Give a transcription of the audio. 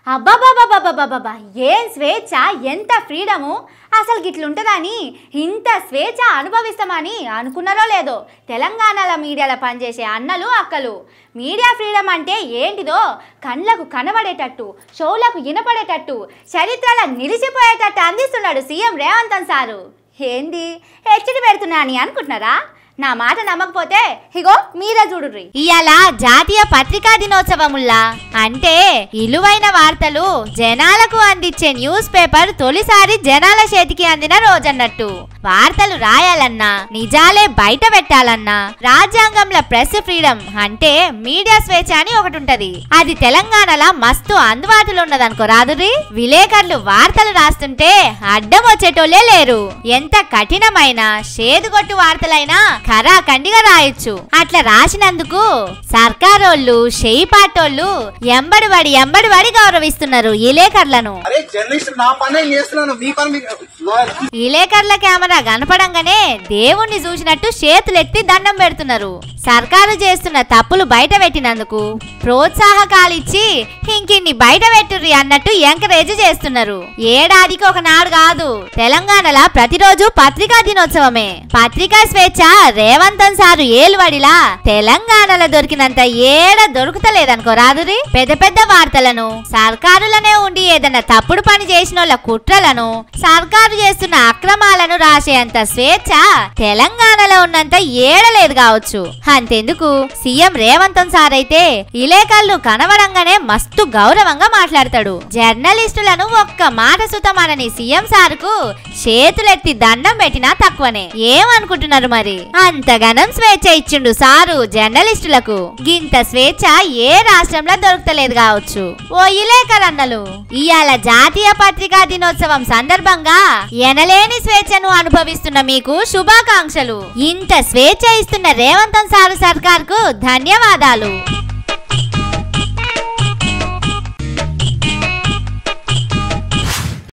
అబ్బాబాబాబాబాబాబా ఏం స్వేచ్ఛ ఎంత ఫ్రీడము అసలు గిట్లుంటుందని ఇంత స్వేచ్ఛ అనుభవిస్తామని అనుకున్నారో లేదో తెలంగాణలో మీడియాలో పనిచేసే అన్నలు అక్కలు మీడియా ఫ్రీడమ్ అంటే ఏంటిదో కళ్ళకు కనబడేటట్టు షోలకు వినపడేటట్టు చరిత్రలో నిలిచిపోయేటట్టు అందిస్తున్నాడు సీఎం రేవంతన్ సారు ఏంది హెచ్చడి పెడుతున్నా అని అనుకుంటున్నారా నా మాట నమ్మకపోతే ఇగో మీరే చూడుర్రి ఇవాళ జాతీయ పత్రికా దినోత్సవముల్లా అంటే ఇలువైన వార్తలు జనాలకు అందించే న్యూస్ పేపర్ తొలిసారి జనాల చేతికి అందిన రోజన్నట్టు వార్తలు రాయాలన్నా నిజాలే బయట పెట్టాలన్నా రాజ్యాంగంలో ప్రెస్ ఫ్రీడమ్ అంటే మీడియా స్వేచ్ఛ అని ఒకటి ఉంటది అది తెలంగాణలో మస్తు అందుబాటులో ఉన్నదనుకో రాదురి విలేకరులు వార్తలు రాస్తుంటే అడ్డం వచ్చేటోళ్ళే లేరు ఎంత కఠినమైన షేదుగొట్టు వార్తలైనా ఖరాఖండిగా రాయొచ్చు అట్లా రాసినందుకు సర్కారోళ్ళు షెయి పాటోళ్ళు ఎంబడి పడి ఎంబడి పడి గౌరవిస్తున్నారు విలేకరులను అరే జర్నలిస్ట్ నా పని నేను చేస్తున్నాను మీ పని మీకు విలేకరుల కెమెరా కనపడంగానే దేవుణ్ణి చూసినట్టు చేతులెత్తి దండం పెడుతున్నారు సర్కారు చేస్తున్న తప్పులు బయట పెట్టినందుకు ప్రోత్సాహకాలిచ్చి ఇంకిన్ని బయట పెట్టుర్రి అన్నట్టు ఎంకరేజ్ చేస్తున్నారు ఏడాదికి ఒక నాడు కాదు తెలంగాణలో ప్రతిరోజు పత్రికా దినోత్సవమే పత్రికా స్వేచ్ఛ రేవంతన్ సారు ఏలువడిలా తెలంగాణలో దొరికినంత ఏడ దొరుకుతలేదనుకో రాదురి పెద్ద పెద్ద వార్తలను సర్కారులనే ఉండి ఏదైనా తప్పుడు పని చేసిన వాళ్ళ కుట్రలను సర్కారు చేస్తున్న అక్రమాలను రాసేంత స్వేచ్ఛ తెలంగాణలో ఉన్నంత ఏడలేదు కావచ్చు అంతెందుకు సీఎం రేవంతన్ సార్ అయితే ఇలేకళ్ళు కనబడంగానే మస్తు గౌరవంగా మాట్లాడతాడు జర్నలిస్టులను ఒక్క మాట సుతమానని సీఎం సార్కు చేతులెత్తి దండం పెట్టినా తక్కువనే ఏమనుకుంటున్నారు మరి అంతగనం స్వేచ్ఛ ఇచ్చిండు సారు జర్నలిస్టులకు గింత స్వేచ్ఛ ఏ రాష్ట్రంలో దొరుకుతలేదు కావచ్చు ఓ ఇలేకర్ అన్నలు ఇవాళ జాతీయ పత్రికా దినోత్సవం సందర్భంగా ఎనలేని స్వేచ్ఛను అనుభవిస్తున్న మీకు శుభాకాంక్షలు ఇంత స్వేచ్ఛ ఇస్తున్న రేవంతన్ సారు సర్కార్ కు ధన్యవాదాలు